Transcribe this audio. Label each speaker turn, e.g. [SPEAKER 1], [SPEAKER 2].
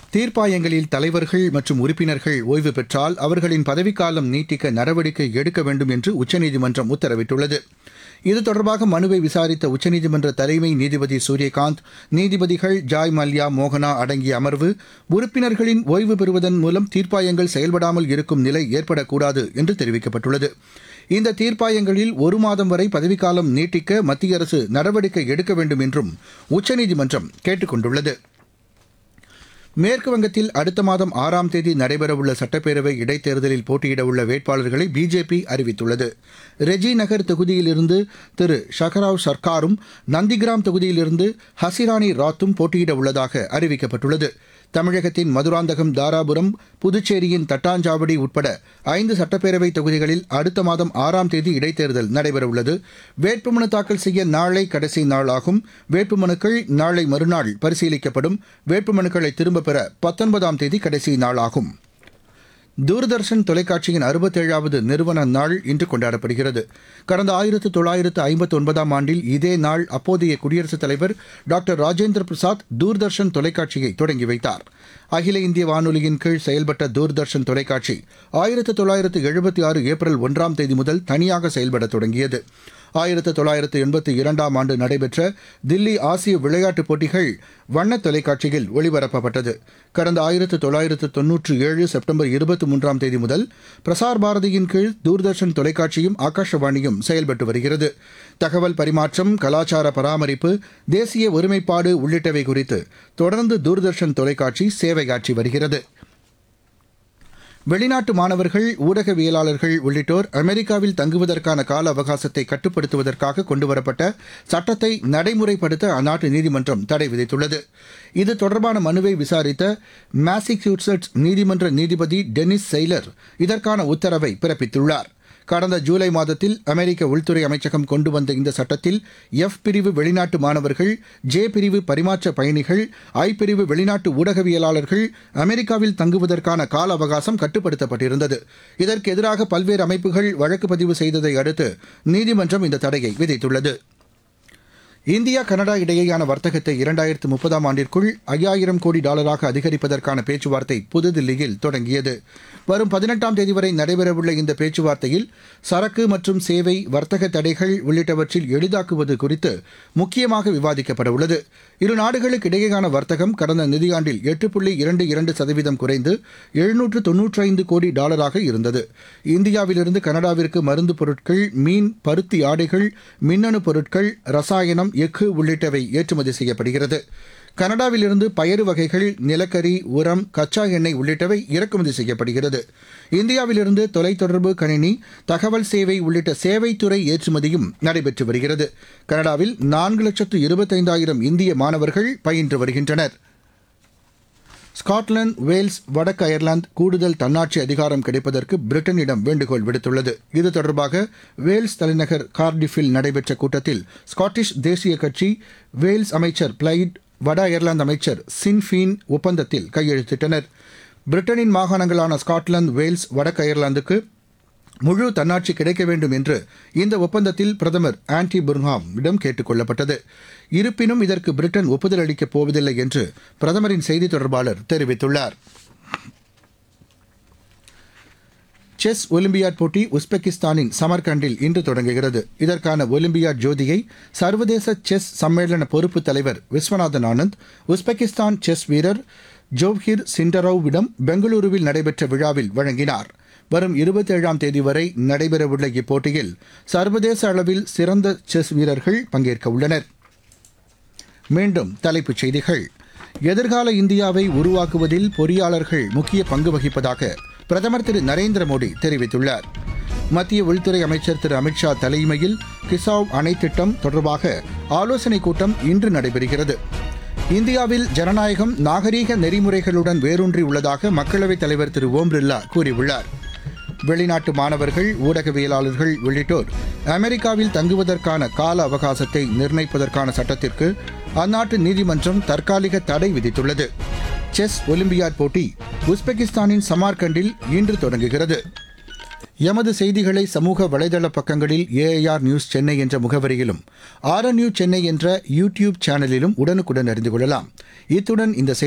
[SPEAKER 1] தீர்ப்பாயங்களில் தலைவர்கள் மற்றும் உறுப்பினர்கள் ஓய்வு பெற்றால் அவர்களின் பதவிக்காலம் நீட்டிக்க நடவடிக்கை எடுக்க வேண்டும் என்று உச்சநீதிமன்றம் உத்தரவிட்டுள்ளது இது தொடர்பாக மனுவை விசாரித்த உச்சநீதிமன்ற தலைமை நீதிபதி சூரியகாந்த் நீதிபதிகள் ஜாய் மல்யா மோகனா அடங்கிய அமர்வு உறுப்பினர்களின் ஓய்வு பெறுவதன் மூலம் தீர்ப்பாயங்கள் செயல்படாமல் இருக்கும் நிலை ஏற்படக்கூடாது என்று தெரிவிக்கப்பட்டுள்ளது இந்த தீர்ப்பாயங்களில் ஒரு மாதம் வரை பதவிக்காலம் நீட்டிக்க மத்திய அரசு நடவடிக்கை எடுக்க வேண்டும் என்றும் உச்சநீதிமன்றம் கேட்டுக் கொண்டுள்ளது மேற்கு வங்கத்தில் அடுத்த மாதம் ஆறாம் தேதி நடைபெறவுள்ள சட்டப்பேரவை இடைத்தேர்தலில் போட்டியிடவுள்ள வேட்பாளர்களை பிஜேபி அறிவித்துள்ளது ரெஜி நகர் தொகுதியிலிருந்து திரு ஷகராவ் சர்க்காரும் நந்திகிராம் தொகுதியிலிருந்து ஹசிராணி ராத்தும் போட்டியிட உள்ளதாக அறிவிக்கப்பட்டுள்ளது தமிழகத்தின் மதுராந்தகம் தாராபுரம் புதுச்சேரியின் தட்டாஞ்சாவடி உட்பட ஐந்து சட்டப்பேரவை தொகுதிகளில் அடுத்த மாதம் ஆறாம் தேதி இடைத்தேர்தல் நடைபெறவுள்ளது வேட்புமனு தாக்கல் செய்ய நாளை கடைசி நாளாகும் வேட்புமனுக்கள் நாளை மறுநாள் பரிசீலிக்கப்படும் வேட்புமனுக்களை திரும்பப் பெற பத்தொன்பதாம் தேதி கடைசி நாளாகும் தூர்தர்ஷன் தொலைக்காட்சியின் அறுபத்தேழாவது நிறுவன நாள் இன்று கொண்டாடப்படுகிறது கடந்த ஆயிரத்து தொள்ளாயிரத்து ஐம்பத்தி ஒன்பதாம் ஆண்டில் இதே நாள் அப்போதைய குடியரசுத் தலைவர் டாக்டர் ராஜேந்திர பிரசாத் தூர்தர்ஷன் தொலைக்காட்சியை தொடங்கி வைத்தார் அகில இந்திய வானொலியின் கீழ் செயல்பட்ட தூர்தர்ஷன் தொலைக்காட்சி ஆயிரத்து தொள்ளாயிரத்து எழுபத்தி ஆறு ஏப்ரல் ஒன்றாம் தேதி முதல் தனியாக செயல்பட தொடங்கியது ஆயிரத்து தொள்ளாயிரத்து எண்பத்தி இரண்டாம் ஆண்டு நடைபெற்ற தில்லி ஆசிய விளையாட்டுப் போட்டிகள் வண்ண தொலைக்காட்சியில் ஒளிபரப்பப்பட்டது கடந்த ஆயிரத்து தொள்ளாயிரத்து தொன்னூற்றி ஏழு செப்டம்பர் இருபத்தி மூன்றாம் தேதி முதல் பிரசார் பாரதியின் கீழ் தூர்தர்ஷன் தொலைக்காட்சியும் ஆகாஷவாணியும் செயல்பட்டு வருகிறது தகவல் பரிமாற்றம் கலாச்சார பராமரிப்பு தேசிய ஒருமைப்பாடு உள்ளிட்டவை குறித்து தொடர்ந்து தூர்தர்ஷன் தொலைக்காட்சி சேவையாற்றி வருகிறது வெளிநாட்டு மாணவர்கள் ஊடகவியலாளர்கள் உள்ளிட்டோர் அமெரிக்காவில் தங்குவதற்கான கால அவகாசத்தை கட்டுப்படுத்துவதற்காக கொண்டுவரப்பட்ட சட்டத்தை நடைமுறைப்படுத்த அந்நாட்டு நீதிமன்றம் தடை விதித்துள்ளது இது தொடர்பான மனுவை விசாரித்த மாசிக்யூசெட்ஸ் நீதிமன்ற நீதிபதி டெனிஸ் செய்லர் இதற்கான உத்தரவை பிறப்பித்துள்ளார் கடந்த ஜூலை மாதத்தில் அமெரிக்க உள்துறை அமைச்சகம் கொண்டு வந்த இந்த சட்டத்தில் எஃப் பிரிவு வெளிநாட்டு மாணவர்கள் ஜே பிரிவு பரிமாற்ற பயணிகள் ஐ பிரிவு வெளிநாட்டு ஊடகவியலாளர்கள் அமெரிக்காவில் தங்குவதற்கான கால அவகாசம் கட்டுப்படுத்தப்பட்டிருந்தது இதற்கு எதிராக பல்வேறு அமைப்புகள் வழக்கு பதிவு செய்ததை அடுத்து நீதிமன்றம் இந்த தடையை விதித்துள்ளது இந்தியா கனடா இடையேயான வர்த்தகத்தை இரண்டாயிரத்து முப்பதாம் ஆண்டிற்குள் ஐயாயிரம் கோடி டாலராக அதிகரிப்பதற்கான பேச்சுவார்த்தை புதுதில்லியில் தொடங்கியது வரும் பதினெட்டாம் தேதி வரை நடைபெறவுள்ள இந்த பேச்சுவார்த்தையில் சரக்கு மற்றும் சேவை வர்த்தக தடைகள் உள்ளிட்டவற்றில் எளிதாக்குவது குறித்து முக்கியமாக விவாதிக்கப்பட உள்ளது இரு நாடுகளுக்கு இடையேயான வர்த்தகம் கடந்த நிதியாண்டில் எட்டு புள்ளி இரண்டு இரண்டு சதவீதம் குறைந்து எழுநூற்று தொன்னூற்றி ஐந்து கோடி டாலராக இருந்தது இந்தியாவிலிருந்து கனடாவிற்கு மருந்து பொருட்கள் மீன் பருத்தி ஆடைகள் மின்னணு பொருட்கள் ரசாயனம் எஃகு உள்ளிட்டவை ஏற்றுமதி செய்யப்படுகிறது கனடாவிலிருந்து பயறு வகைகள் நிலக்கரி உரம் கச்சா எண்ணெய் உள்ளிட்டவை இறக்குமதி செய்யப்படுகிறது இந்தியாவிலிருந்து தொலைத்தொடர்பு கணினி தகவல் சேவை உள்ளிட்ட சேவைத்துறை ஏற்றுமதியும் நடைபெற்று வருகிறது கனடாவில் நான்கு லட்சத்து இருபத்தைந்தாயிரம் இந்திய மாணவர்கள் பயின்று வருகின்றனர் ஸ்காட்லாந்து வேல்ஸ் வடக்கு அயர்லாந்து கூடுதல் தன்னாட்சி அதிகாரம் கிடைப்பதற்கு பிரிட்டனிடம் வேண்டுகோள் விடுத்துள்ளது இது தொடர்பாக வேல்ஸ் தலைநகர் கார்டிஃபில் நடைபெற்ற கூட்டத்தில் ஸ்காட்டிஷ் தேசிய கட்சி வேல்ஸ் அமைச்சர் பிளைட் வட அயர்லாந்து அமைச்சர் சின்ஃபீன் ஒப்பந்தத்தில் கையெழுத்திட்டனர் பிரிட்டனின் மாகாணங்களான ஸ்காட்லாந்து வேல்ஸ் வடக்கு அயர்லாந்துக்கு முழு தன்னாட்சி கிடைக்க வேண்டும் என்று இந்த ஒப்பந்தத்தில் பிரதமர் ஆன்டி புர்ஹாம் இடம் கேட்டுக் கொள்ளப்பட்டது இருப்பினும் இதற்கு பிரிட்டன் ஒப்புதல் அளிக்கப் போவதில்லை என்று பிரதமரின் செய்தி தொடர்பாளர் தெரிவித்துள்ளார் செஸ் ஒலிம்பியாட் போட்டி உஸ்பெகிஸ்தானின் சமர்கண்டில் இன்று தொடங்குகிறது இதற்கான ஒலிம்பியாட் ஜோதியை சர்வதேச செஸ் சம்மேளன பொறுப்பு தலைவர் விஸ்வநாதன் ஆனந்த் உஸ்பெகிஸ்தான் செஸ் வீரர் ஜோவ்ஹிர் சிண்டரோவிடம் பெங்களூருவில் நடைபெற்ற விழாவில் வழங்கினார் வரும் இருபத்தேழாம் தேதி வரை நடைபெறவுள்ள இப்போட்டியில் சர்வதேச அளவில் சிறந்த செஸ் வீரர்கள் பங்கேற்க உள்ளனர் மீண்டும் தலைப்புச் செய்திகள் எதிர்கால இந்தியாவை உருவாக்குவதில் பொறியாளர்கள் முக்கிய பங்கு வகிப்பதாக பிரதமர் திரு நரேந்திர மோடி தெரிவித்துள்ளார் மத்திய உள்துறை அமைச்சர் திரு அமித்ஷா தலைமையில் கிசாவ் அணை திட்டம் தொடர்பாக ஆலோசனைக் கூட்டம் இன்று நடைபெறுகிறது இந்தியாவில் ஜனநாயகம் நாகரீக நெறிமுறைகளுடன் வேரூன்றி உள்ளதாக மக்களவைத் தலைவர் திரு ஓம் பிர்லா கூறியுள்ளார் வெளிநாட்டு மாணவர்கள் ஊடகவியலாளர்கள் உள்ளிட்டோர் அமெரிக்காவில் தங்குவதற்கான கால அவகாசத்தை நிர்ணயிப்பதற்கான சட்டத்திற்கு அந்நாட்டு நீதிமன்றம் தற்காலிக தடை விதித்துள்ளது செஸ் ஒலிம்பியாட் போட்டி உஸ்பெகிஸ்தானின் சமார்கண்டில் இன்று தொடங்குகிறது எமது செய்திகளை சமூக வலைதள பக்கங்களில் ஏஐஆர் நியூஸ் சென்னை என்ற முகவரியிலும் ஆர்என்யூ சென்னை என்ற யூடியூப் சேனலிலும் உடனுக்குடன் அறிந்து கொள்ளலாம் இத்துடன் இந்த செய்தி